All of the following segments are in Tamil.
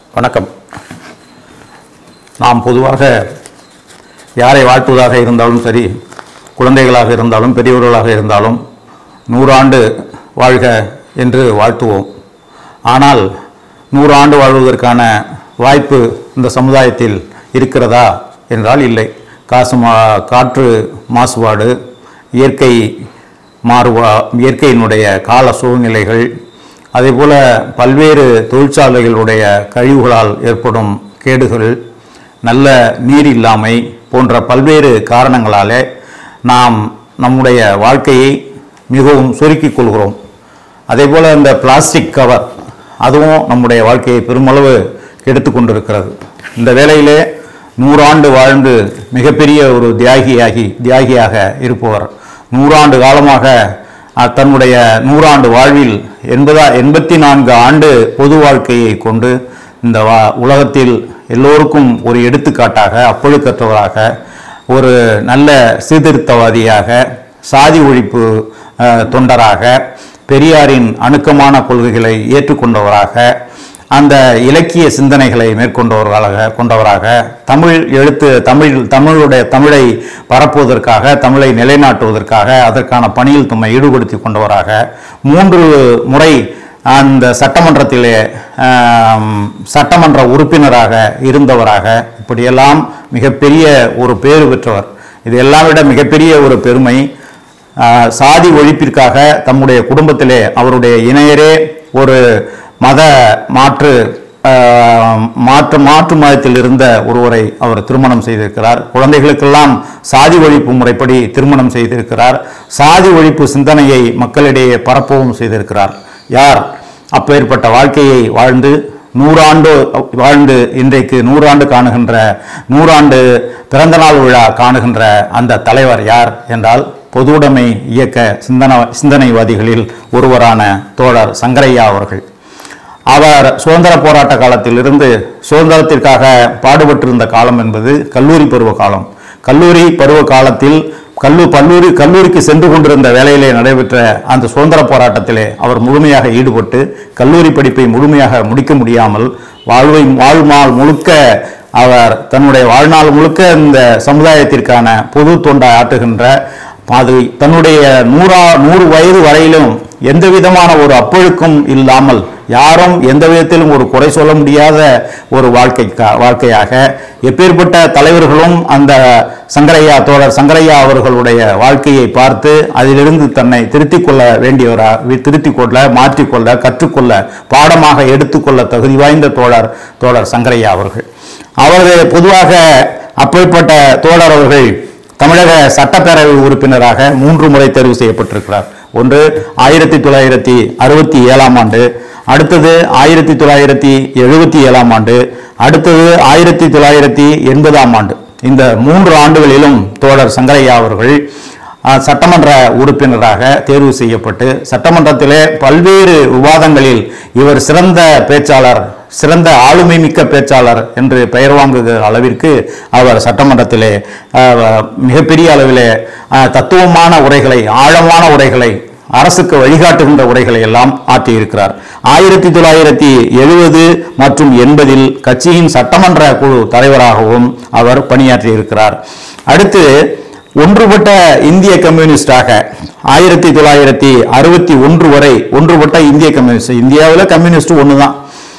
வணக்கம் நாம் பொதுவாக யாரை வாழ்த்துவதாக இருந்தாலும் சரி குழந்தைகளாக இருந்தாலும் பெரியவர்களாக இருந்தாலும் நூறாண்டு வாழ்க என்று வாழ்த்துவோம் ஆனால் நூறாண்டு வாழ்வதற்கான வாய்ப்பு இந்த சமுதாயத்தில் இருக்கிறதா என்றால் இல்லை காசு மா காற்று மாசுபாடு இயற்கை மாறுபா இயற்கையினுடைய கால சூழ்நிலைகள் அதேபோல பல்வேறு தொழிற்சாலைகளுடைய கழிவுகளால் ஏற்படும் கேடுகள் நல்ல நீர் இல்லாமை போன்ற பல்வேறு காரணங்களாலே நாம் நம்முடைய வாழ்க்கையை மிகவும் சுருக்கிக் கொள்கிறோம் அதேபோல் இந்த பிளாஸ்டிக் கவர் அதுவும் நம்முடைய வாழ்க்கையை பெருமளவு கெடுத்து கொண்டிருக்கிறது இந்த வேளையிலே நூறாண்டு வாழ்ந்து மிகப்பெரிய ஒரு தியாகியாகி தியாகியாக இருப்பவர் நூறாண்டு காலமாக அஹ், தன்னுடைய நூறாண்டு வாழ்வில் எண்பதா எண்பத்தி நான்கு ஆண்டு பொது வாழ்க்கையை கொண்டு இந்த வா உலகத்தில் எல்லோருக்கும் ஒரு எடுத்துக்காட்டாக அப்பொழுக்கற்றவராக ஒரு நல்ல சீர்திருத்தவாதியாக சாதி ஒழிப்பு அஹ், தொண்டராக பெரியாரின் அணுக்கமான கொள்கைகளை ஏற்றுக்கொண்டவராக அந்த இலக்கிய சிந்தனைகளை மேற்கொண்டவர்களாக கொண்டவராக தமிழ் எழுத்து தமிழ் தமிழுடைய தமிழை பரப்புவதற்காக தமிழை நிலைநாட்டுவதற்காக அதற்கான பணியில் தம்மை ஈடுபடுத்தி கொண்டவராக மூன்று முறை அந்த சட்டமன்றத்திலே ஆம், சட்டமன்ற உறுப்பினராக இருந்தவராக இப்படியெல்லாம் மிகப்பெரிய ஒரு பேறு பெற்றவர் இது எல்லாம் விட மிகப்பெரிய ஒரு பெருமை ஆஹ், சாதி ஒழிப்பிற்காக தம்முடைய குடும்பத்திலே அவருடைய இணையரே ஒரு மத மாற்று ஆஹ், மாற்று மாற்று மதத்தில் இருந்த ஒருவரை அவர் திருமணம் செய்திருக்கிறார் குழந்தைகளுக்கெல்லாம் சாதி ஒழிப்பு முறைப்படி திருமணம் செய்திருக்கிறார் சாதி ஒழிப்பு சிந்தனையை மக்களிடையே பரப்பவும் செய்திருக்கிறார் யார் அப்பேற்பட்ட வாழ்க்கையை வாழ்ந்து நூறாண்டு வாழ்ந்து இன்றைக்கு நூறாண்டு காணுகின்ற நூறாண்டு பிறந்தநாள் விழா காணுகின்ற அந்த தலைவர் யார் என்றால் பொதுவுடைமை இயக்க சிந்தன சிந்தனைவாதிகளில் ஒருவரான தோழர் சங்கரையா அவர்கள் அவர் சுதந்திர போராட்ட காலத்திலிருந்து சுதந்திரத்திற்காக பாடுபட்டிருந்த காலம் என்பது கல்லூரி பருவ காலம் கல்லூரி பருவ காலத்தில் கல்லூ கல்லூரி கல்லூரிக்கு சென்று கொண்டிருந்த வேலையிலே நடைபெற்ற அந்த சுதந்திர போராட்டத்திலே அவர் முழுமையாக ஈடுபட்டு கல்லூரி படிப்பை முழுமையாக முடிக்க முடியாமல் வாழ்வை வாழ்நாள் முழுக்க அவர் தன்னுடைய வாழ்நாள் முழுக்க இந்த சமுதாயத்திற்கான பொது தொண்டை ஆற்றுகின்ற அது தன்னுடைய நூறா நூறு வயது வரையிலும் எந்த விதமான ஒரு அப்பொழுக்கும் இல்லாமல் யாரும் எந்த விதத்திலும் ஒரு குறை சொல்ல முடியாத ஒரு வாழ்க்கை வாழ்க்கையாக எப்பேற்பட்ட தலைவர்களும் அந்த சங்கரையா தோழர் சங்கரையா அவர்களுடைய வாழ்க்கையை பார்த்து அதிலிருந்து தன்னை திருத்திக் கொள்ள வேண்டியவரா திருத்திக் கொள்ள மாற்றிக்கொள்ள கற்றுக்கொள்ள பாடமாக எடுத்துக்கொள்ள தகுதி வாய்ந்த தோழர் தோழர் சங்கரையா அவர்கள் அவர்கள் பொதுவாக அப்பேற்பட்ட தோழர் அவர்கள் தமிழக சட்டப்பேரவை உறுப்பினராக மூன்று முறை தேர்வு செய்யப்பட்டிருக்கிறார் ஒன்று ஆயிரத்தி தொள்ளாயிரத்தி அறுபத்தி ஏழாம் ஆண்டு அடுத்தது ஆயிரத்தி தொள்ளாயிரத்தி எழுபத்தி ஏழாம் ஆண்டு அடுத்தது ஆயிரத்தி தொள்ளாயிரத்தி எண்பதாம் ஆண்டு இந்த மூன்று ஆண்டுகளிலும் தோழர் சங்கரையா அவர்கள் அஹ், சட்டமன்ற உறுப்பினராக தேர்வு செய்யப்பட்டு சட்டமன்றத்திலே பல்வேறு விவாதங்களில் இவர் சிறந்த பேச்சாளர் சிறந்த ஆளுமை மிக்க பேச்சாளர் என்று பெயர் வாங்குகிற அளவிற்கு அவர் சட்டமன்றத்திலே அஹ், மிகப்பெரிய அளவிலே அஹ், தத்துவமான உரைகளை ஆழமான உரைகளை அரசுக்கு வழிகாட்டுகின்ற உரைகளை எல்லாம் ஆற்றியிருக்கிறார் ஆயிரத்தி தொள்ளாயிரத்தி எழுபது மற்றும் எண்பதில் கட்சியின் சட்டமன்ற குழு தலைவராகவும் அவர் பணியாற்றியிருக்கிறார் அடுத்து ஒன்றுபட்ட இந்திய கம்யூனிஸ்டாக ஆயிரத்தி தொள்ளாயிரத்தி அறுபத்தி ஒன்று வரை ஒன்றுபட்ட இந்திய கம்யூனிஸ்ட் இந்தியாவில் கம்யூனிஸ்ட் ஒன்று தான்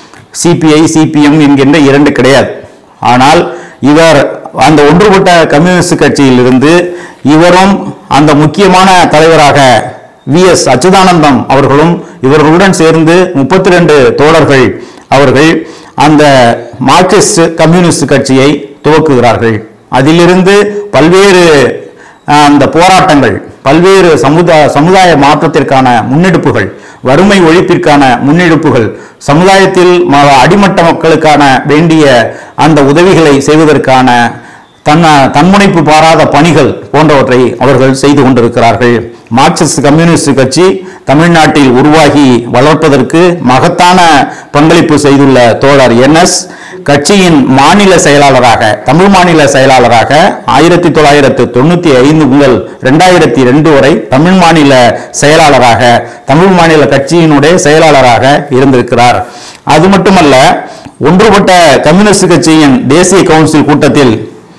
சிபிஐ சிபிஎம் என்கின்ற இரண்டு கிடையாது ஆனால் இவர் அந்த ஒன்றுபட்ட கம்யூனிஸ்ட் கட்சியிலிருந்து இவரும் அந்த முக்கியமான தலைவராக வி எஸ் அச்சுதானந்தம் அவர்களும் இவர்களுடன் சேர்ந்து முப்பத்தி ரெண்டு தோழர்கள் அவர்கள் அந்த மார்க்சிஸ்ட் கம்யூனிஸ்ட் கட்சியை துவக்குகிறார்கள் அதிலிருந்து பல்வேறு அஹ், அந்த போராட்டங்கள் பல்வேறு சமுதாய சமுதாய மாற்றத்திற்கான முன்னெடுப்புகள் வறுமை ஒழிப்பிற்கான முன்னெடுப்புகள் சமுதாயத்தில் ம- அடிமட்ட மக்களுக்கான வேண்டிய அந்த உதவிகளை செய்வதற்கான தன் தன்முனைப்பு பாராத பணிகள் போன்றவற்றை அவர்கள் செய்து கொண்டிருக்கிறார்கள் மார்க்சிஸ்ட் கம்யூனிஸ்ட் கட்சி தமிழ்நாட்டில் உருவாகி வளர்ப்பதற்கு மகத்தான பங்களிப்பு செய்துள்ள தோழர் என்எஸ் கட்சியின் மாநில செயலாளராக தமிழ் மாநில செயலாளராக ஆயிரத்தி தொள்ளாயிரத்து தொண்ணூத்தி ஐந்து முதல் ரெண்டாயிரத்தி ரெண்டு வரை தமிழ் மாநில செயலாளராக தமிழ் மாநில கட்சியினுடைய செயலாளராக இருந்திருக்கிறார் அது மட்டுமல்ல ஒன்றுபட்ட கம்யூனிஸ்ட் கட்சியின் தேசிய கவுன்சில் கூட்டத்தில்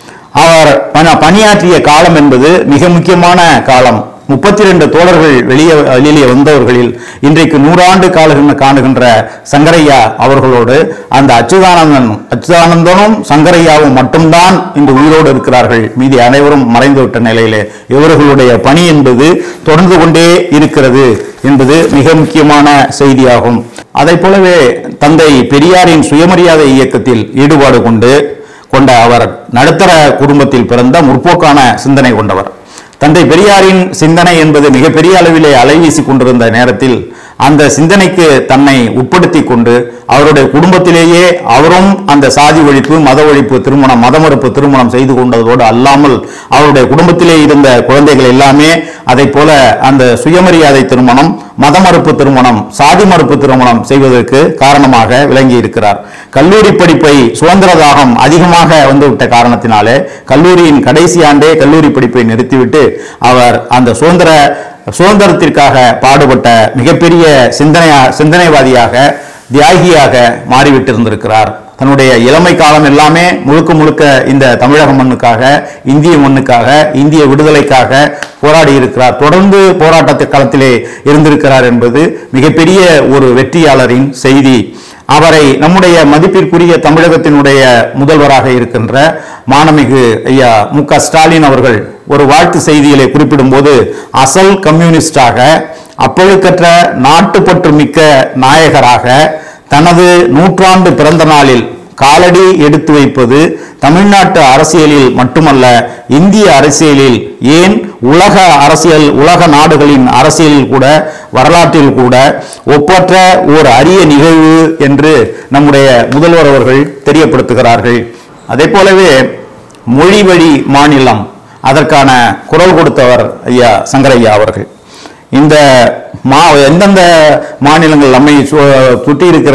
அவர் பண- பணியாற்றிய காலம் என்பது மிக முக்கியமான காலம் முப்பத்தி ரெண்டு தோழர்கள் வெளியே வெளியிலே வந்தவர்களில் இன்றைக்கு நூறாண்டு கால காணுகின்ற சங்கரையா அவர்களோடு அந்த அச்சுதானந்தன் அச்சுதானந்தனும் சங்கரையாவும் மட்டும்தான் இன்று உயிரோடு இருக்கிறார்கள் மீதி அனைவரும் மறைந்துவிட்ட நிலையிலே இவர்களுடைய பணி என்பது தொடர்ந்து கொண்டே இருக்கிறது என்பது மிக முக்கியமான செய்தியாகும் அதைப் போலவே தந்தை பெரியாரின் சுயமரியாதை இயக்கத்தில் ஈடுபாடு கொண்டு கொண்ட அவர் நடுத்தர குடும்பத்தில் பிறந்த முற்போக்கான சிந்தனை கொண்டவர் தந்தை பெரியாரின் சிந்தனை என்பது மிகப்பெரிய அளவிலே அலைவீசி கொண்டிருந்த நேரத்தில் அந்த சிந்தனைக்கு தன்னை உட்படுத்தி கொண்டு அவருடைய குடும்பத்திலேயே அவரும் அந்த சாதி ஒழிப்பு மத ஒழிப்பு திருமணம் மத மறுப்பு திருமணம் செய்து கொண்டதோடு அல்லாமல் அவருடைய குடும்பத்திலே இருந்த குழந்தைகள் எல்லாமே அதை போல அந்த சுயமரியாதை திருமணம் மத மறுப்பு திருமணம் சாதி மறுப்பு திருமணம் செய்வதற்கு காரணமாக விளங்கி இருக்கிறார் கல்லூரி படிப்பை சுதந்திர தாகம் அதிகமாக வந்துவிட்ட காரணத்தினாலே கல்லூரியின் கடைசி ஆண்டே கல்லூரி படிப்பை நிறுத்திவிட்டு அவர் அந்த சுதந்திர சுதந்திரத்திற்காக பாடுபட்ட மிகப்பெரிய சிந்தனையா சிந்தனைவாதியாக தியாகியாக மாறிவிட்டிருந்திருக்கிறார் தன்னுடைய இளமை காலம் எல்லாமே முழுக்க முழுக்க இந்த தமிழக மண்ணுக்காக இந்திய மண்ணுக்காக இந்திய விடுதலைக்காக போராடி இருக்கிறார் தொடர்ந்து போராட்டத்து களத்திலே இருந்திருக்கிறார் என்பது மிகப்பெரிய ஒரு வெற்றியாளரின் செய்தி அவரை நம்முடைய மதிப்பிற்குரிய தமிழகத்தினுடைய முதல்வராக இருக்கின்ற மானமிகு ஐயா மு க ஸ்டாலின் அவர்கள் ஒரு வாழ்த்து செய்தியிலே குறிப்பிடும்போது அசல் கம்யூனிஸ்டாக அப்பழுக்கற்ற நாட்டுப்பற்று மிக்க நாயகராக தனது நூற்றாண்டு பிறந்த நாளில் காலடி எடுத்து வைப்பது தமிழ்நாட்டு அரசியலில் மட்டுமல்ல இந்திய அரசியலில் ஏன் உலக அரசியல் உலக நாடுகளின் அரசியலில் கூட வரலாற்றில் கூட ஒப்பற்ற ஒரு அரிய நிகழ்வு என்று நம்முடைய முதல்வர் அவர்கள் தெரியப்படுத்துகிறார்கள் அதே போலவே மொழி வழி மாநிலம் அதற்கான குரல் கொடுத்தவர் ஐயா சங்கரையா அவர்கள் இந்த மா எந்தெந்த மாநிலங்கள் நம்மை சு- சுற்றி இருக்கிற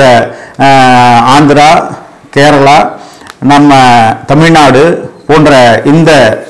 அஹ், ஆந்திரா கேரளா நம்ம தமிழ்நாடு போன்ற இந்த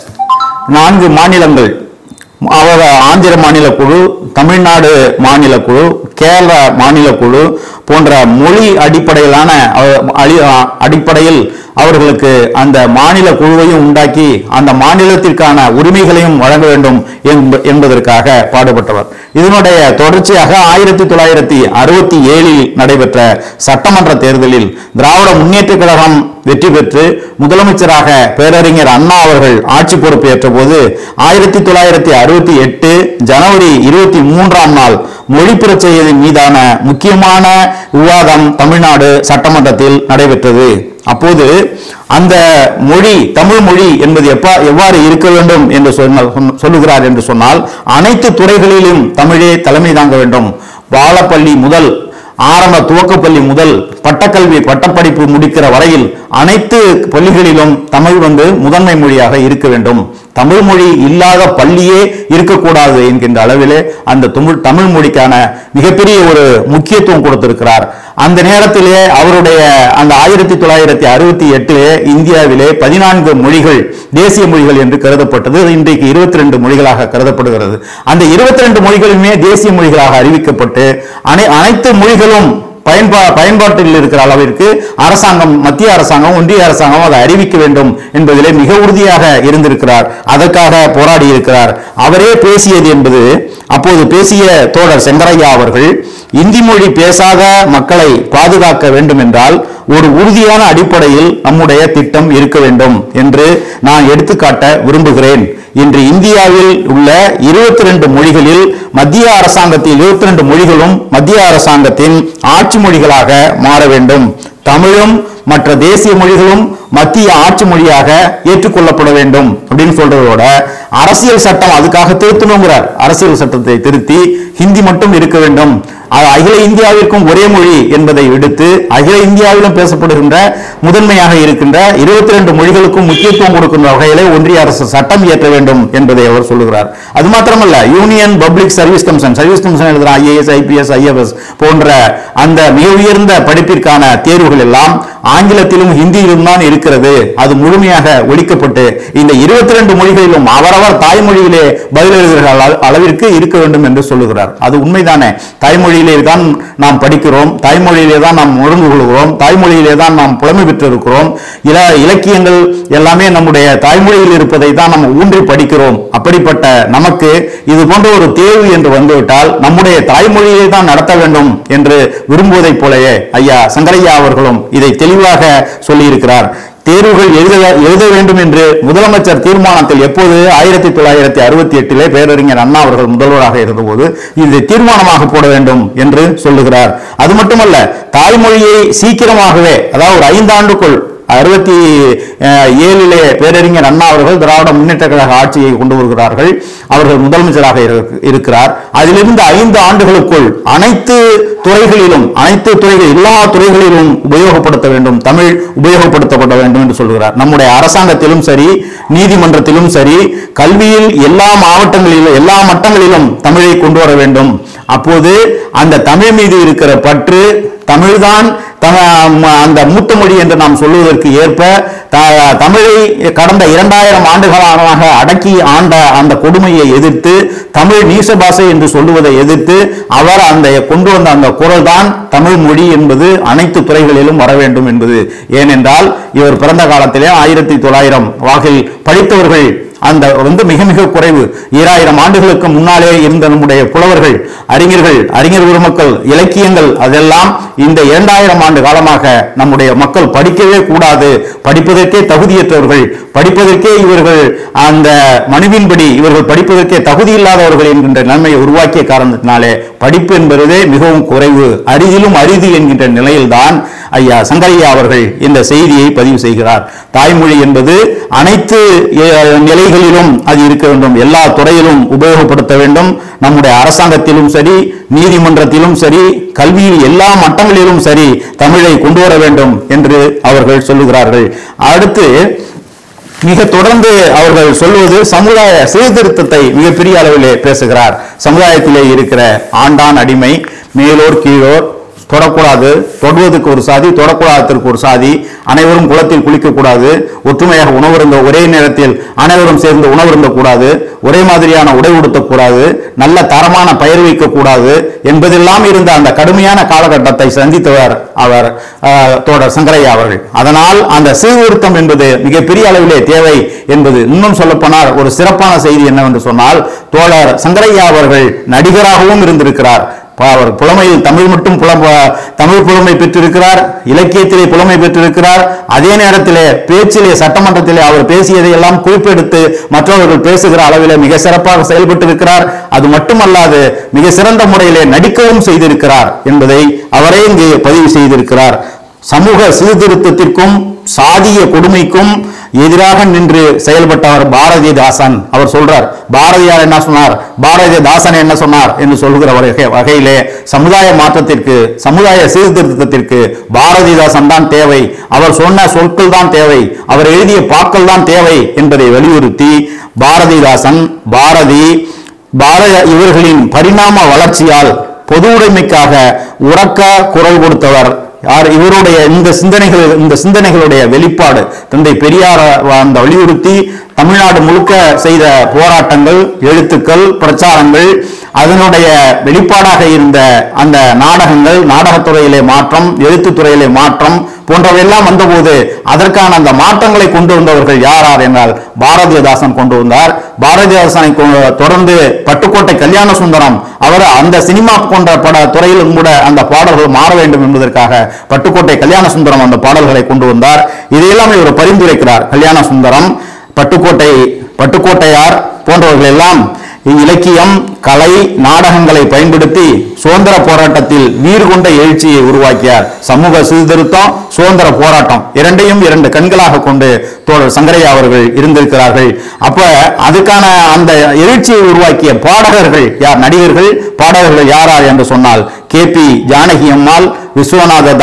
நான்கு மாநிலங்கள் அவர் ஆந்திர மாநில குழு தமிழ்நாடு மாநில குழு கேரள மாநில குழு போன்ற மொழி அடிப்படையிலான அஹ், அடி- அடிப்படையில் அவர்களுக்கு அந்த மாநில குழுவையும் உண்டாக்கி அந்த மாநிலத்திற்கான உரிமைகளையும் வழங்க வேண்டும் என்ப- என்பதற்காக பாடுபட்டவர் இதனுடைய தொடர்ச்சியாக ஆயிரத்தி தொள்ளாயிரத்தி அறுபத்தி ஏழில் நடைபெற்ற சட்டமன்ற தேர்தலில் திராவிட முன்னேற்ற கழகம் வெற்றி பெற்று முதலமைச்சராக பேரறிஞர் அண்ணா அவர்கள் ஆட்சி பொறுப்பேற்ற போது ஆயிரத்தி தொள்ளாயிரத்தி அறுபத்தி எட்டு ஜனவரி இருபத்தி மூன்றாம் நாள் மொழி பிரச்சனையின் மீதான முக்கியமான விவாதம் தமிழ்நாடு சட்டமன்றத்தில் நடைபெற்றது அப்போது அந்த மொழி தமிழ் மொழி என்பது எப்ப எவ்வாறு இருக்க வேண்டும் என்று சொன்ன- சொன்ன- சொல்லுகிறார் என்று சொன்னால் அனைத்து துறைகளிலும் தமிழே தலைமை தாங்க வேண்டும் பாலப்பள்ளி முதல் ஆரம்ப துவக்கப்பள்ளி முதல் பட்டக்கல்வி பட்டப்படிப்பு முடிக்கிற வரையில் அனைத்து பள்ளிகளிலும் தமிழ் வந்து முதன்மை மொழியாக இருக்க வேண்டும் தமிழ் மொழி இல்லாத பள்ளியே இருக்கக்கூடாது என்கின்ற அளவிலே அந்த தமிழ் தமிழ் மொழிக்கான மிகப்பெரிய ஒரு முக்கியத்துவம் கொடுத்திருக்கிறார் அந்த நேரத்திலே அவருடைய அந்த ஆயிரத்தி தொள்ளாயிரத்தி அறுபத்தி எட்டிலே இந்தியாவிலே பதினான்கு மொழிகள் தேசிய மொழிகள் என்று கருதப்பட்டது அது இன்றைக்கு இருபத்தி ரெண்டு மொழிகளாக கருதப்படுகிறது அந்த இருபத்தி ரெண்டு மொழிகளுமே தேசிய மொழிகளாக அறிவிக்கப்பட்டு அனை அனைத்து மொழிகளும் பயன்பா பயன்பாட்டில் இருக்கிற அளவிற்கு அரசாங்கம் மத்திய அரசாங்கம் ஒன்றிய அரசாங்கம் அதை அறிவிக்க வேண்டும் என்பதிலே மிக உறுதியாக இருந்திருக்கிறார் அதற்காக போராடி இருக்கிறார் அவரே பேசியது என்பது அப்போது பேசிய தோழர் செங்கரையா அவர்கள் இந்தி மொழி பேசாத மக்களை பாதுகாக்க வேண்டும் என்றால் ஒரு உறுதியான அடிப்படையில் நம்முடைய திட்டம் இருக்க வேண்டும் என்று நான் எடுத்துக்காட்ட விரும்புகிறேன் இன்று இந்தியாவில் உள்ள இருபத்தி ரெண்டு மொழிகளில் மத்திய அரசாங்கத்தில் இருபத்தி ரெண்டு மொழிகளும் மத்திய அரசாங்கத்தின் ஆட்சி மொழிகளாக மாற வேண்டும் தமிழும் மற்ற தேசிய மொழிகளும் மத்திய ஆட்சி மொழியாக ஏற்றுக்கொள்ளப்பட வேண்டும் அப்படின்னு சொல்றதோட அரசியல் சட்டம் அதுக்காக திருத்தணுங்கிறார் அரசியல் சட்டத்தை திருத்தி ஹிந்தி மட்டும் இருக்க வேண்டும் அது அகில இந்தியாவிற்கும் ஒரே மொழி என்பதை விடுத்து அகில இந்தியாவிலும் பேசப்படுகின்ற முதன்மையாக இருக்கின்ற இருபத்தி ரெண்டு மொழிகளுக்கும் முக்கியத்துவம் கொடுக்கின்ற வகையிலே ஒன்றிய அரசு சட்டம் இயற்ற வேண்டும் என்பதை அவர் சொல்லுகிறார் அது மாத்திரமல்ல union public service commission service commission எழுதுகிற ஐஏஎஸ் ஐபிஎஸ் ஐஎஃப்எஸ் போன்ற அந்த மிக உயர்ந்த படிப்பிற்கான தேர்வுகள் எல்லாம் ஆங்கிலத்திலும் ஹிந்தியிலும் தான் இருக்கிறது அது முழுமையாக ஒழிக்கப்பட்டு இந்த இருபத்தி ரெண்டு மொழிகளிலும் அவரவர் தாய்மொழியிலே பதிலெழுதுகிற அள- அளவிற்கு இருக்க வேண்டும் என்று சொல்லுகிறார் அது உண்மைதானே தாய்மொழியிலே தான் நாம் படிக்கிறோம் தாய்மொழியிலே தான் நாம் முழங்கு கொள்கிறோம் தாய்மொழியிலே தான் நாம் புலமை பெற்றிருக்கிறோம் இல இலக்கியங்கள் எல்லாமே நம்முடைய தாய்மொழியில் இருப்பதை தான் நம்ம ஊன்றி படிக்கிறோம் அப்படிப்பட்ட நமக்கு இது போன்ற ஒரு தேர்வு என்று வந்துவிட்டால் நம்முடைய தாய்மொழியை தான் நடத்த வேண்டும் என்று விரும்புவதைப் போலவே ஐயா சங்கரையா அவர்களும் இதை தெளிவாக சொல்லியிருக்கிறார் தேர்வுகள் எழுத எழுத வேண்டும் என்று முதலமைச்சர் தீர்மானத்தில் எப்போது ஆயிரத்தி தொள்ளாயிரத்தி அறுபத்தி எட்டிலே பேரறிஞர் அண்ணா அவர்கள் முதல்வராக இருந்தபோது இது தீர்மானமாக போட வேண்டும் என்று சொல்லுகிறார் அது மட்டுமல்ல தாய்மொழியை சீக்கிரமாகவே அதாவது ஒரு ஐந்தாண்டுக்குள் அறுபத்தி அஹ், ஏழிலே பேரறிஞர் அண்ணா அவர்கள் திராவிட முன்னேற்ற கழக ஆட்சியை கொண்டு வருகிறார்கள் அவர்கள் முதலமைச்சராக இரு- இருக்கிறார் அதிலிருந்து ஐந்து ஆண்டுகளுக்குள் அனைத்து துறைகளிலும் அனைத்து துறைகள் எல்லா துறைகளிலும் உபயோகப்படுத்த வேண்டும் தமிழ் உபயோகப்படுத்தப்பட வேண்டும் என்று சொல்கிறார் நம்முடைய அரசாங்கத்திலும் சரி நீதிமன்றத்திலும் சரி கல்வியில் எல்லா மாவட்டங்களிலும் எல்லா மட்டங்களிலும் தமிழை கொண்டு வர வேண்டும் அப்போது அந்த தமிழ் மீது இருக்கிற பற்று தமிழ்தான் த- ம- அந்த மூத்த மொழி என்று நாம் சொல்லுவதற்கு ஏற்ப த- தமிழை கடந்த இரண்டாயிரம் ஆண்டுகளாக அடக்கி ஆண்ட அந்த கொடுமையை எதிர்த்து தமிழ் நீச பாஷை என்று சொல்லுவதை எதிர்த்து அவர் அந்த கொண்டு வந்த அந்த குரல் தான் தமிழ் மொழி என்பது அனைத்து துறைகளிலும் வர வேண்டும் என்பது ஏனென்றால் இவர் பிறந்த காலத்திலே ஆயிரத்தி தொள்ளாயிரம் வாகில் படித்தவர்கள் அந்த வந்து மிக மிக குறைவு ஈராயிரம் ஆண்டுகளுக்கு முன்னாலே இருந்த நம்முடைய புலவர்கள் அறிஞர்கள் அறிஞர் பெருமக்கள் இலக்கியங்கள் அதெல்லாம் இந்த இரண்டாயிரம் ஆண்டு காலமாக நம்முடைய மக்கள் படிக்கவே கூடாது படிப்பதற்கே தகுதியற்றவர்கள் படிப்பதற்கே இவர்கள் அந்த மனுவின்படி இவர்கள் படிப்பதற்கே தகுதி இல்லாதவர்கள் என்கின்ற நிலைமையை உருவாக்கிய காரணத்தினாலே படிப்பு என்பதே மிகவும் குறைவு அரிதிலும் அரிது என்கின்ற நிலையில்தான் ஐயா சங்கரையா அவர்கள் இந்த செய்தியை பதிவு செய்கிறார் தாய்மொழி என்பது அனைத்து அஹ், நிலைகளிலும் அது இருக்க வேண்டும் எல்லா துறையிலும் உபயோகப்படுத்த வேண்டும் நம்முடைய அரசாங்கத்திலும் சரி நீதிமன்றத்திலும் சரி கல்வியில் எல்லா மட்டங்களிலும் சரி தமிழை கொண்டு வர வேண்டும் என்று அவர்கள் சொல்லுகிறார்கள் அடுத்து மிக தொடர்ந்து அவர்கள் சொல்வது சமுதாய சீர்திருத்தத்தை மிகப்பெரிய அளவிலே பேசுகிறார் சமுதாயத்திலே இருக்கிற ஆண்டான் அடிமை மேலோர் கீழோர் தொடக்கூடாது தொடுவதற்கு ஒரு சாதி தொடக்கூடாததற்கு ஒரு சாதி அனைவரும் குளத்தில் குளிக்கக்கூடாது ஒற்றுமையாக உணவருந்த ஒரே நேரத்தில் அனைவரும் சேர்ந்து உணவருந்தக்கூடாது ஒரே மாதிரியான உடை உடுத்தக்கூடாது நல்ல தரமான பயிர் வைக்கக்கூடாது என்பதெல்லாம் இருந்த அந்த கடுமையான காலகட்டத்தை சந்தித்தவர் அவர் ஆஹ், தோழர் சங்கரையா அவர்கள் அதனால் அந்த சீர்திருத்தம் என்பது மிகப்பெரிய அளவிலே தேவை என்பது இன்னும் சொல்லப்போனால் ஒரு சிறப்பான செய்தி என்னவென்று சொன்னால் தோழர் சங்கரையா அவர்கள் நடிகராகவும் இருந்திருக்கிறார் ப- அவர் புலமையில் தமிழ் மட்டும் புலம் தமிழ் புலமை பெற்றிருக்கிறார் இலக்கியத்திலே புலமை பெற்றிருக்கிறார் அதே நேரத்திலே பேச்சிலே சட்டமன்றத்திலே அவர் பேசியதை எல்லாம் குறிப்பெடுத்து மற்றவர்கள் பேசுகிற அளவிலே மிக சிறப்பாக செயல்பட்டிருக்கிறார் அது மட்டுமல்லாது மிக சிறந்த முறையிலே நடிக்கவும் செய்திருக்கிறார் என்பதை அவரே இங்கு பதிவு செய்திருக்கிறார் சமூக சீர்திருத்தத்திற்கும் சாதிய கொடுமைக்கும் எதிராக நின்று செயல்பட்டவர் பாரதிதாசன் அவர் சொல்றார் பாரதியார் என்ன சொன்னார் பாரதிதாசன் என்ன சொன்னார் என்று சொல்லுகிற வகை- வகையிலே சமுதாய மாற்றத்திற்கு சமுதாய சீர்திருத்தத்திற்கு பாரதிதாசன் தான் தேவை அவர் சொன்ன சொற்கள் தான் தேவை அவர் எழுதிய பாக்கள் தான் தேவை என்பதை வலியுறுத்தி பாரதிதாசன் பாரதி பாரத இவர்களின் பரிணாம வளர்ச்சியால் பொது உடைமைக்காக உறக்க குரல் கொடுத்தவர் யார் இவருடைய இந்த சிந்தனைகள் இந்த சிந்தனைகளுடைய வெளிப்பாடு தந்தை பெரியார் அந்த வலியுறுத்தி தமிழ்நாடு முழுக்க செய்த போராட்டங்கள் எழுத்துக்கள் பிரச்சாரங்கள் அதனுடைய வெளிப்பாடாக இருந்த அந்த நாடகங்கள் நாடகத்துறையிலே மாற்றம் எழுத்துத்துறையிலே மாற்றம் போன்றவையெல்லாம் வந்தபோது அதற்கான அந்த மாற்றங்களை கொண்டு வந்தவர்கள் யார் யார் என்றால் பாரதிதாசன் கொண்டு வந்தார் பாரதிதாசனை கொ- தொடர்ந்து பட்டுக்கோட்டை கல்யாண சுந்தரம் அவர் அந்த சினிமா போன்ற பட துறையிலும் கூட அந்த பாடல்கள் மாற வேண்டும் என்பதற்காக பட்டுக்கோட்டை கல்யாண சுந்தரம் அந்த பாடல்களை கொண்டு வந்தார் இதையெல்லாம் இவர் பரிந்துரைக்கிறார் கல்யாண சுந்தரம் பட்டுக்கோட்டை பட்டுக்கோட்டையார் போன்றவர்கள் எல்லாம் இலக்கியம் கலை நாடகங்களை பயன்படுத்தி சுதந்திர போராட்டத்தில் வீறு கொண்ட எழுச்சியை உருவாக்கியார் சமூக சீர்திருத்தம் சுதந்திர போராட்டம் இரண்டையும் இரண்டு கண்களாக கொண்டு தோழர் சங்கரையா அவர்கள் இருந்திருக்கிறார்கள் அப்ப அதுக்கான அந்த எழுச்சியை உருவாக்கிய பாடகர்கள் யார் நடிகர்கள் பாடகர்கள் யாரார் என்று சொன்னால் K B Janaki Ammal Viswanatha Das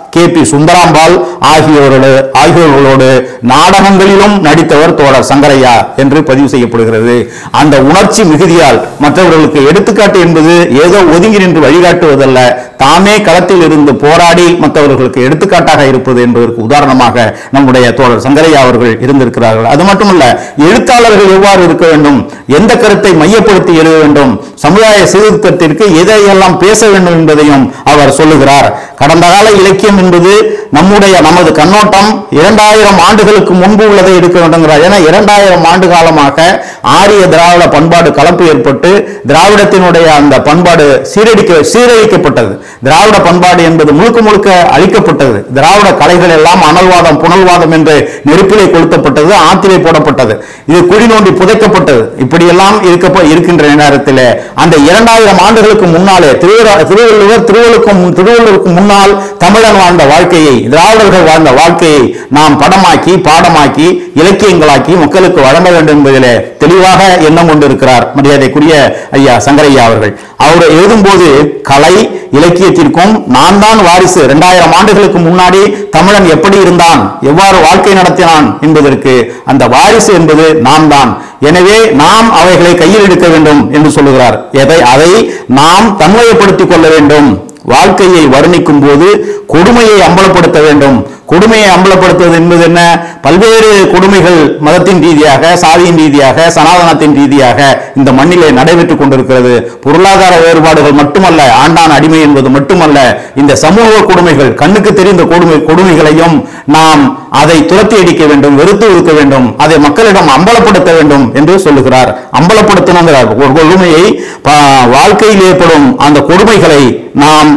K B Sundarambal ஆகியோரோடு ஆகியோர்களோடு நாடகங்களிலும் நடித்தவர் தோழர் சங்கரையா என்று பதிவு செய்யப்படுகிறது அந்த உணர்ச்சி மிகுதியால் மற்றவர்களுக்கு எடுத்துக்காட்டு என்பது ஏதோ ஒதுங்கி நின்று வழிகாட்டுவதல்ல தாமே களத்தில் இருந்து போராடி மற்றவர்களுக்கு எடுத்துக்காட்டாக இருப்பது என்பதற்கு உதாரணமாக நம்முடைய தோழர் சங்கரையா அவர்கள் இருந்திருக்கிறார்கள் அது மட்டுமல்ல எழுத்தாளர்கள் எவ்வாறு இருக்க வேண்டும் எந்த கருத்தை மையப்படுத்தி எழுத வேண்டும் சமுதாய சீர்திருத்தத்திற்கு எதையெல்லாம் பேச வேண்டும் என்பதையும் அவர் சொல்லுகிறார் கடந்த கால இலக்கியம் என்பது நம்முடைய நமது கண்ணோட்டம் இரண்டாயிரம் ஆண்டுகளுக்கு முன்பு உள்ளதை எடுக்க வேண்டுங்கிறார் ஏன்னா இரண்டாயிரம் ஆண்டு காலமாக ஆரிய திராவிட பண்பாடு கலப்பு ஏற்பட்டு திராவிடத்தினுடைய அந்த பண்பாடு சீரடிக்க சீரழிக்கப்பட்டது திராவிட பண்பாடு என்பது முழுக்க முழுக்க அழிக்கப்பட்டது திராவிட கலைகள் எல்லாம் அனல்வாதம் புனல்வாதம் என்று நெருப்பிலே கொளுத்தப்பட்டது ஆத்திலே போடப்பட்டது இது குழி நோண்டி புதைக்கப்பட்டது இப்படியெல்லாம் இருக்க இருக்கின்ற நேரத்தில் அந்த இரண்டாயிரம் ஆண்டுகளுக்கு முன்னாலே திருவள்ளுவர் திருவள்ளுவர் திருவள்ளுக்கும் திருவள்ளுவருக்கு முன்னால் தமிழன் வாழ்ந்த வாழ்க்கையை திராவிடர்கள் வாழ்ந்த வாழ்க்கையை நாம் படமாக்கி பாடமாக்கி இலக்கியங்களாக்கி மக்களுக்கு வழங்க வேண்டும் என்பதிலே தெளிவாக எண்ணம் கொண்டிருக்கிறார் மரியாதைக்குரிய ஐயா சங்கரையா அவர்கள் அவர் எழுதும்போது கலை இலக்கியத்திற்கும் நான் தான் வாரிசு இரண்டாயிரம் ஆண்டுகளுக்கு முன்னாடி தமிழன் எப்படி இருந்தான் எவ்வாறு வாழ்க்கை நடத்தினான் என்பதற்கு அந்த வாரிசு என்பது நாம் தான் எனவே நாம் அவைகளை கையில் எடுக்க வேண்டும் என்று சொல்லுகிறார் எதை அதை நாம் தன்மையப்படுத்திக் கொள்ள வேண்டும் வாழ்க்கையை வர்ணிக்கும் போது கொடுமையை அம்பலப்படுத்த வேண்டும் கொடுமையை அம்பலப்படுத்துவது என்பது என்ன பல்வேறு கொடுமைகள் மதத்தின் ரீதியாக சாதியின் ரீதியாக சனாதனத்தின் ரீதியாக இந்த மண்ணிலே நடைபெற்றுக் கொண்டிருக்கிறது பொருளாதார வேறுபாடுகள் மட்டுமல்ல ஆண்டான் அடிமை என்பது மட்டுமல்ல இந்த சமூக கொடுமைகள் கண்ணுக்கு தெரிந்த கொடுமை கொடுமைகளையும் நாம் அதை துரத்தி அடிக்க வேண்டும் வெறுத்து ஒதுக்க வேண்டும் அதை மக்களிடம் அம்பலப்படுத்த வேண்டும் என்று சொல்லுகிறார் அம்பலப்படுத்தணுங்கிறார் ஒரு கொடுமையை ப- வாழ்க்கையில் ஏற்படும் அந்த கொடுமைகளை நாம்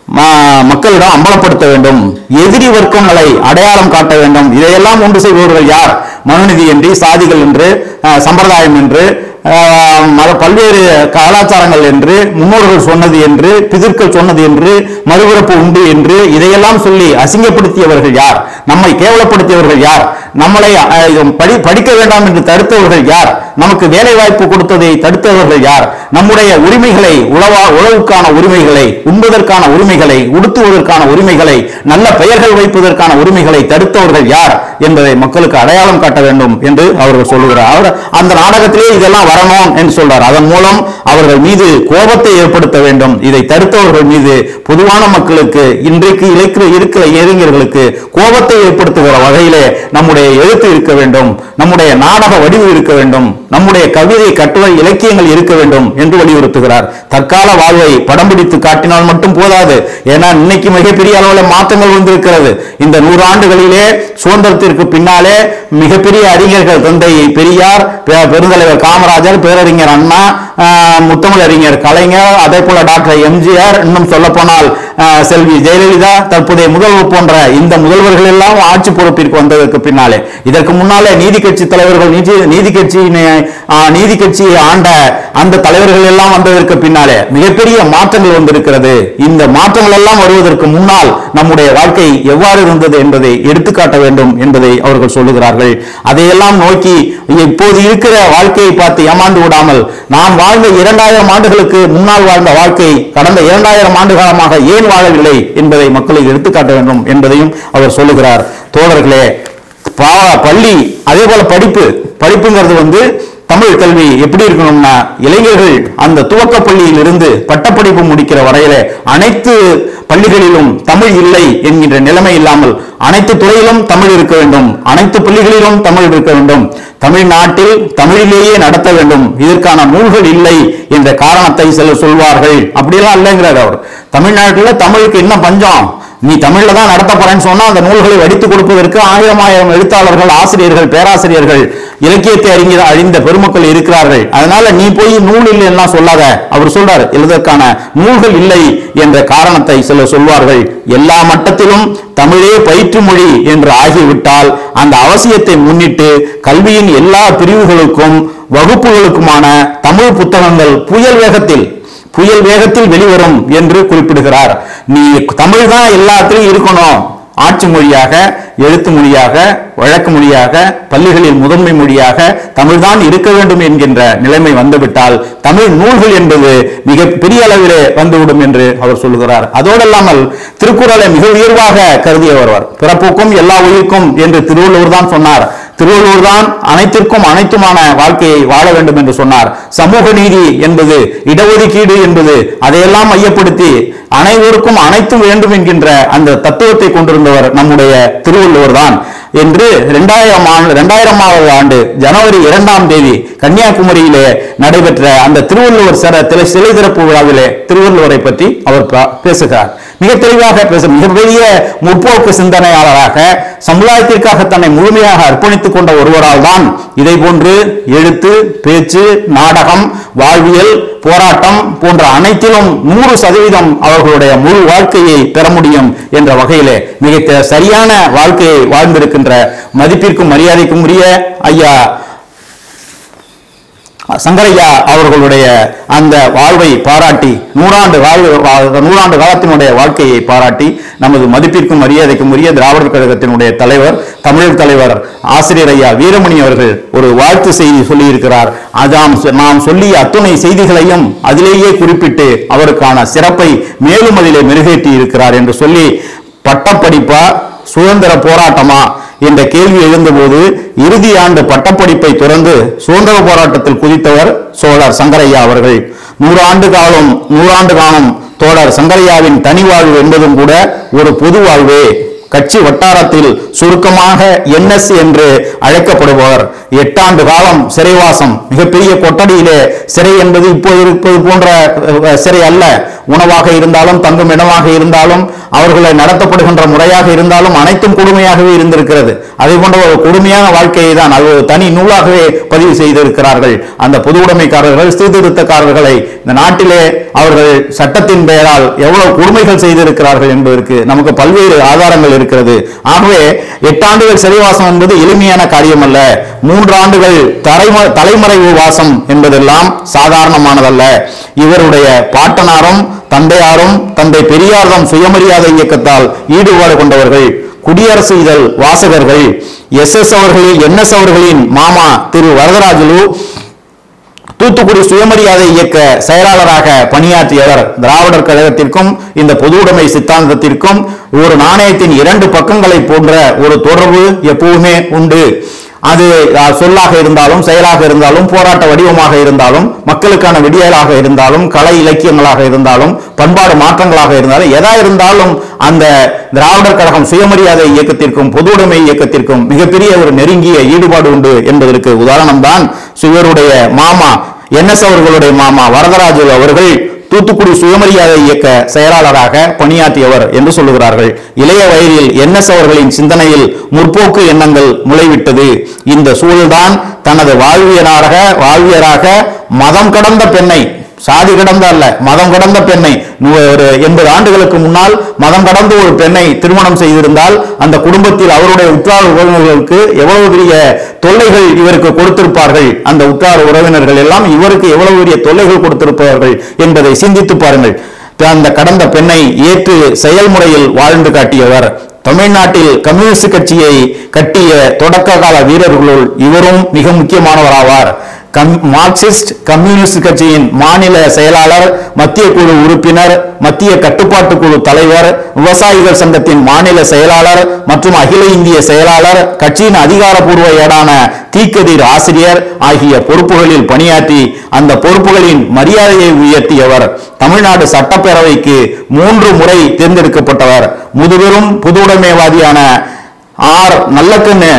ம- மக்களிடம் அம்பலப்படுத்த வேண்டும் எதிரி வர்க்கங்களை அடையாளம் காட்ட வேண்டும் இதையெல்லாம் ஒன்று செய்பவர்கள் யார் மனுநீதி என்று சாதிகள் என்று அஹ், சம்பிரதாயம் என்று அஹ், மத பல்வேறு கலாச்சாரங்கள் என்று முன்னோர்கள் சொன்னது என்று பிதர்கள் சொன்னது என்று மறுபிறப்பு உண்டு என்று இதையெல்லாம் சொல்லி அசிங்கப்படுத்தியவர்கள் யார் நம்மை கேவலப்படுத்தியவர்கள் யார் நம்மளை அஹ், படி படிக்க வேண்டாம் என்று தடுத்தவர்கள் யார் நமக்கு வேலை வாய்ப்பு கொடுத்ததை தடுத்தவர்கள் யார் நம்முடைய உரிமைகளை உழவா உழவுக்கான உரிமைகளை உண்பதற்கான உரிமைகளை உடுத்துவதற்கான உரிமைகளை நல்ல பெயர்கள் வைப்பதற்கான உரிமைகளை தடுத்தவர்கள் யார் என்பதை மக்களுக்கு அடையாளம் காட்ட வேண்டும் என்று அவர்கள் சொல்லுகிறார் அவர் அந்த நாடகத்திலே இதெல்லாம் வரணும் என்று சொல்றார் அதன் மூலம் அவர்கள் மீது கோபத்தை ஏற்படுத்த வேண்டும் இதை தடுத்தவர்கள் மீது பொதுவான மக்களுக்கு இன்றைக்கு இழைக்கிற இருக்கிற இளைஞர்களுக்கு கோபத்தை ஏற்படுத்துகிற வகையிலே நம்முடைய எழுத்து இருக்க வேண்டும் நம்முடைய நாடக வடிவு இருக்க வேண்டும் நம்முடைய கவிதை கட்டுரை இலக்கியங்கள் இருக்க வேண்டும் என்று வலியுறுத்துகிறார் தற்கால வாழ்வை படம் பிடித்து காட்டினால் மட்டும் போதாது ஏன்னா இன்னைக்கு மிகப்பெரிய அளவில் மாற்றங்கள் வந்திருக்கிறது இந்த நூறாண்டுகளிலே சுதந்திரத்திற்கு பின்னாலே மிகப்பெரிய அறிஞர்கள் தந்தை பெரியார் பெ- பெருந்தலைவர் காமராஜர் பேரறிஞர் அண்ணா ஆஹ், முத்தமிழறிஞர் கலைஞர் அதே போல டாக்டர் எம்ஜிஆர் இன்னும் சொல்ல போனால் செல்வி ஜெயலலிதா தற்போதைய முதல்வர் போன்ற இந்த முதல்வர்கள் எல்லாம் ஆட்சி பொறுப்பிற்கு வந்ததற்கு பின்னாலே இதற்கு முன்னாலே நீதி கட்சி தலைவர்கள் நீதி நீதி கட்சி நீதி கட்சியை ஆண்ட அந்த தலைவர்கள் எல்லாம் வந்ததற்கு பின்னாலே மிகப்பெரிய மாற்றங்கள் வந்திருக்கிறது இந்த மாற்றங்கள் எல்லாம் வருவதற்கு முன்னால் நம்முடைய வாழ்க்கை எவ்வாறு இருந்தது என்பதை எடுத்துக்காட்ட வேண்டும் என்பதை அவர்கள் சொல்லுகிறார்கள் அதையெல்லாம் நோக்கி இப்போது இருக்கிற வாழ்க்கையை பார்த்து ஏமாந்து விடாமல் நாம் வாழ்ந்த இரண்டாயிரம் ஆண்டுகளுக்கு முன்னால் வாழ்ந்த வாழ்க்கை கடந்த இரண்டாயிரம் ஆண்டு காலமாக ஏன் வாழவில்லை என்பதை மக்களுக்கு எடுத்துக்காட்ட வேண்டும் என்பதையும் அவர் சொல்லுகிறார் தோழர்களே பா- பள்ளி அதே போல படிப்பு படிப்புங்கிறது வந்து தமிழ் கல்வி எப்படி இருக்கணும்னா இளைஞர்கள் அந்த துவக்க பள்ளியில் இருந்து பட்டப்படிப்பு முடிக்கிற வரையில அனைத்து பள்ளிகளிலும் தமிழ் இல்லை என்கின்ற நிலைமை இல்லாமல் அனைத்து துறையிலும் தமிழ் இருக்க வேண்டும் அனைத்து பள்ளிகளிலும் தமிழ் இருக்க வேண்டும் தமிழ்நாட்டில் தமிழிலேயே நடத்த வேண்டும் இதற்கான நூல்கள் இல்லை என்ற காரணத்தை சிலர் சொல்வார்கள் அப்படியெல்லாம் இல்லைங்கிறார் அவர் தமிழ்நாட்டில் தமிழுக்கு என்ன பஞ்சம் நீ தமிழ்ல தான் நடத்த போறேன்னு சொன்னா அந்த நூல்களை வடித்து கொடுப்பதற்கு ஆயிரம் ஆயிரம் எழுத்தாளர்கள் ஆசிரியர்கள் பேராசிரியர்கள் இலக்கியத்தை அறிஞர் அறிந்த பெருமக்கள் இருக்கிறார்கள் அதனால நீ போய் நூல் இல்லைன்னா சொல்லாத அவர் சொல்றார் எழுதற்கான நூல்கள் இல்லை என்ற காரணத்தை சிலர் சொல்வார்கள் எல்லா மட்டத்திலும் தமிழே பயிற்று மொழி என்று ஆகிவிட்டால் அந்த அவசியத்தை முன்னிட்டு கல்வியின் எல்லா பிரிவுகளுக்கும் வகுப்புகளுக்குமான தமிழ் புத்தகங்கள் புயல் வேகத்தில் புயல் வேகத்தில் வெளிவரும் என்று குறிப்பிடுகிறார் நீ தமிழ் தான் எல்லாத்திலையும் இருக்கணும் ஆட்சி மொழியாக எழுத்து மொழியாக வழக்கு மொழியாக பள்ளிகளில் முதன்மை மொழியாக தமிழ்தான் இருக்க வேண்டும் என்கின்ற நிலைமை வந்துவிட்டால் தமிழ் நூல்கள் என்பது மிக பெரிய அளவிலே வந்துவிடும் என்று அவர் சொல்லுகிறார் அதோடல்லாமல் திருக்குறளை மிக உயர்வாக கருதிய ஒருவர் பிறப்புக்கும் எல்லா உயிருக்கும் என்று திருவள்ளுவர் தான் சொன்னார் திருவள்ளுவர் தான் அனைத்திற்கும் அனைத்துமான வாழ்க்கையை வாழ வேண்டும் என்று சொன்னார் சமூக நீதி என்பது இடஒதுக்கீடு என்பது அதையெல்லாம் மையப்படுத்தி அனைவருக்கும் அனைத்தும் வேண்டும் என்கின்ற அந்த தத்துவத்தை கொண்டிருந்தவர் நம்முடைய திருவள்ளுவர் தான் என்று இரண்டாயிரம் ஆண்டு இரண்டாயிரமாவது ஆண்டு ஜனவரி இரண்டாம் தேதி கன்னியாகுமரியிலே நடைபெற்ற அந்த திருவள்ளுவர் சிற திரை சிலை திறப்பு விழாவிலே திருவள்ளுவரை பற்றி அவர் பா- பேசுகிறார் மிக தெளிவாக பேச மிகப்பெரிய முற்போக்கு சிந்தனையாளராக சமுதாயத்திற்காக தன்னை முழுமையாக அர்ப்பணித்துக் கொண்ட ஒருவரால் தான் இதை போன்று எழுத்து பேச்சு நாடகம் வாழ்வியல் போராட்டம் போன்ற அனைத்திலும் நூறு சதவீதம் அவர்களுடைய முழு வாழ்க்கையை பெற முடியும் என்ற வகையிலே மிக த- சரியான வாழ்க்கையை வாழ்ந்திருக்கின்ற மதிப்பிற்கும் மரியாதைக்கும் உரிய ஐயா சங்கரையா அவர்களுடைய அந்த வாழ்வை பாராட்டி நூறாண்டு வாழ்வு வா- நூறாண்டு காலத்தினுடைய வாழ்க்கையை பாராட்டி நமது மதிப்பிற்கும் மரியாதைக்கும் உரிய திராவிடர் கழகத்தினுடைய தலைவர் தமிழர் தலைவர் ஆசிரியர் ஐயா வீரமணி அவர்கள் ஒரு வாழ்த்து செய்தி சொல்லியிருக்கிறார் அதாம் சொ- நாம் சொல்லிய அத்துணை செய்திகளையும் அதிலேயே குறிப்பிட்டு அவருக்கான சிறப்பை மேலும் அதிலே மெருகேற்றி இருக்கிறார் என்று சொல்லி பட்டப்படிப்பா சுதந்திர போராட்டமா என்ற கேள்வி எழுந்தபோது இறுதி ஆண்டு பட்டப்படிப்பை துறந்து சுதந்திர போராட்டத்தில் குதித்தவர் சோழர் சங்கரையா அவர்கள் நூறாண்டு காலம் நூறாண்டு காலம் தோழர் சங்கரையாவின் தனி வாழ்வு என்பதும் கூட ஒரு பொது வாழ்வே கட்சி வட்டாரத்தில் சுருக்கமாக என்எஸ் என்று அழைக்கப்படுபவர் எட்டாண்டு காலம் சிறைவாசம் மிகப்பெரிய கொட்டடியிலே சிறை என்பது இப்போது இருப்பது போன்ற அஹ், சிறை அல்ல உணவாக இருந்தாலும் தங்கும் இடமாக இருந்தாலும் அவர்களை நடத்தப்படுகின்ற முறையாக இருந்தாலும் அனைத்தும் கொடுமையாகவே இருந்திருக்கிறது அதே போன்ற ஒரு கொடுமையான வாழ்க்கையை தான் அது ஒரு தனி நூலாகவே பதிவு செய்திருக்கிறார்கள் அந்த பொது உடைமைக்காரர்கள் சீர்திருத்தக்காரர்களை இந்த நாட்டிலே அவர்கள் சட்டத்தின் பெயரால் எவ்வளவு கொடுமைகள் செய்திருக்கிறார்கள் என்பதற்கு நமக்கு பல்வேறு ஆதாரங்கள் இருக்கிறது ஆகவே எட்டாண்டுகள் சிறைவாசம் என்பது எளிமையான காரியம் அல்ல மூன்று ஆண்டுகள் தலைம- தலைமறைவு வாசம் என்பதெல்லாம் சாதாரணமானதல்ல இவருடைய பாட்டனாரும் தந்தையாரும் தந்தை பெரியார்தம் சுயமரியாதை இயக்கத்தால் ஈடுபாடு கொண்டவர்கள் குடியரசு இதழ் வாசகர்கள் எஸ் எஸ் அவர்களின் என் எஸ் அவர்களின் மாமா திரு வரதராஜுலு தூத்துக்குடி சுயமரியாதை இயக்க செயலாளராக பணியாற்றியவர் திராவிடர் கழகத்திற்கும் இந்த பொது உடைமை சித்தாந்தத்திற்கும் ஒரு நாணயத்தின் இரண்டு பக்கங்களை போன்ற ஒரு தொடர்பு எப்பவுமே உண்டு அது அஹ், சொல்லாக இருந்தாலும் செயலாக இருந்தாலும் போராட்ட வடிவமாக இருந்தாலும் மக்களுக்கான விடியலாக இருந்தாலும் கலை இலக்கியங்களாக இருந்தாலும் பண்பாடு மாற்றங்களாக இருந்தாலும் எதா இருந்தாலும் அந்த திராவிடர் கழகம் சுயமரியாதை இயக்கத்திற்கும் பொது உடைமை இயக்கத்திற்கும் மிகப்பெரிய ஒரு நெருங்கிய ஈடுபாடு உண்டு என்பதற்கு உதாரணம் தான் இவருடைய மாமா என்எஸ் அவர்களுடைய மாமா வரதராஜு அவர்கள் தூத்துக்குடி சுயமரியாதை இயக்க செயலாளராக பணியாற்றியவர் என்று சொல்லுகிறார்கள் இளைய வயதில் என்எஸ் அவர்களின் சிந்தனையில் முற்போக்கு எண்ணங்கள் முளைவிட்டது இந்த சூழல்தான் தனது வாழ்வியராக வாழ்வியராக மதம் கடந்த பெண்ணை சாதி கடந்த அல்ல மதம் கடந்த பெண்ணை நூ- ஒரு எண்பது ஆண்டுகளுக்கு முன்னால் மதம் கடந்த ஒரு பெண்ணை திருமணம் செய்திருந்தால் அந்த குடும்பத்தில் அவருடைய உற்றார் உறவினர்களுக்கு எவ்வளவு பெரிய தொல்லைகள் இவருக்கு கொடுத்திருப்பார்கள் அந்த உற்றார் உறவினர்கள் எல்லாம் இவருக்கு எவ்வளவு பெரிய தொல்லைகள் கொடுத்திருப்பார்கள் என்பதை சிந்தித்து பாருங்கள் அந்த கடந்த பெண்ணை ஏற்று செயல்முறையில் வாழ்ந்து காட்டியவர் தமிழ்நாட்டில் கம்யூனிஸ்ட் கட்சியை கட்டிய தொடக்க கால வீரர்களுள் இவரும் மிக முக்கியமானவராவார் கம் மார்க்சிஸ்ட் கம்யூனிஸ்ட் கட்சியின் மாநில செயலாளர் மத்திய குழு உறுப்பினர் மத்திய கட்டுப்பாட்டு குழு தலைவர் விவசாயிகள் சங்கத்தின் மாநில செயலாளர் மற்றும் அகில இந்திய செயலாளர் கட்சியின் அதிகாரப்பூர்வ ஏடான தீக்கதிர் ஆசிரியர் ஆகிய பொறுப்புகளில் பணியாற்றி அந்த பொறுப்புகளின் மரியாதையை உயர்த்தியவர் தமிழ்நாடு சட்டப்பேரவைக்கு மூன்று முறை தேர்ந்தெடுக்கப்பட்டவர் முதுபெரும் புதுவுடைமைவாதியான ஆர் நல்லக்கண்ணு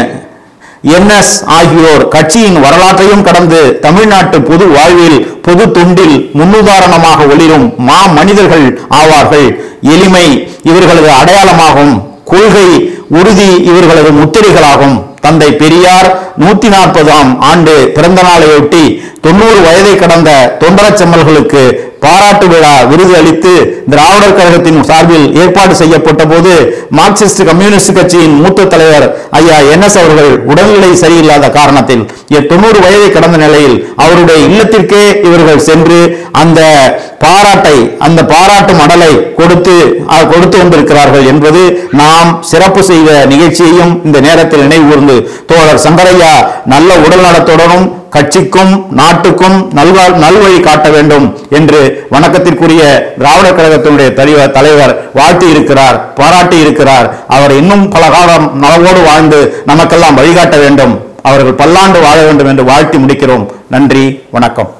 என்எஸ் ஆகியோர் கட்சியின் வரலாற்றையும் கடந்து தமிழ்நாட்டு பொது வாழ்வில் பொது தொண்டில் முன்னுதாரணமாக ஒளிரும் மா மனிதர்கள் ஆவார்கள் எளிமை இவர்களது அடையாளமாகும் கொள்கை உறுதி இவர்களது முத்திரைகளாகும் தந்தை பெரியார் நூத்தி நாற்பதாம் ஆண்டு பிறந்த நாளையொட்டி தொண்ணூறு வயதை கடந்த தொண்டரச் செம்மல்களுக்கு பாராட்டு விழா விருது அளித்து திராவிடர் கழகத்தின் சார்பில் ஏற்பாடு செய்யப்பட்ட போது மார்க்சிஸ்ட் கம்யூனிஸ்ட் கட்சியின் மூத்த தலைவர் ஐயா என்எஸ் அவர்கள் உடல்நிலை சரியில்லாத காரணத்தில் எ- தொண்ணூறு வயதை கடந்த நிலையில் அவருடைய இல்லத்திற்கே இவர்கள் சென்று அந்த பாராட்டை அந்த பாராட்டு மடலை கொடுத்து அஹ், கொடுத்து வந்திருக்கிறார்கள் என்பது நாம் சிறப்பு செய்த நிகழ்ச்சியையும் இந்த நேரத்தில் நினைவுகூர்ந்து தோழர் சங்கரையா நல்ல உடல் நலத்துடனும் கட்சிக்கும் நாட்டுக்கும் நல்வா நல்வழி காட்ட வேண்டும் என்று வணக்கத்திற்குரிய திராவிடர் கழகத்தினுடைய தலைவர் தலைவர் வாழ்த்தி இருக்கிறார் பாராட்டி இருக்கிறார் அவர் இன்னும் பல காலம் நலவோடு வாழ்ந்து நமக்கெல்லாம் வழிகாட்ட வேண்டும் அவர்கள் பல்லாண்டு வாழ வேண்டும் என்று வாழ்த்தி முடிக்கிறோம் நன்றி வணக்கம்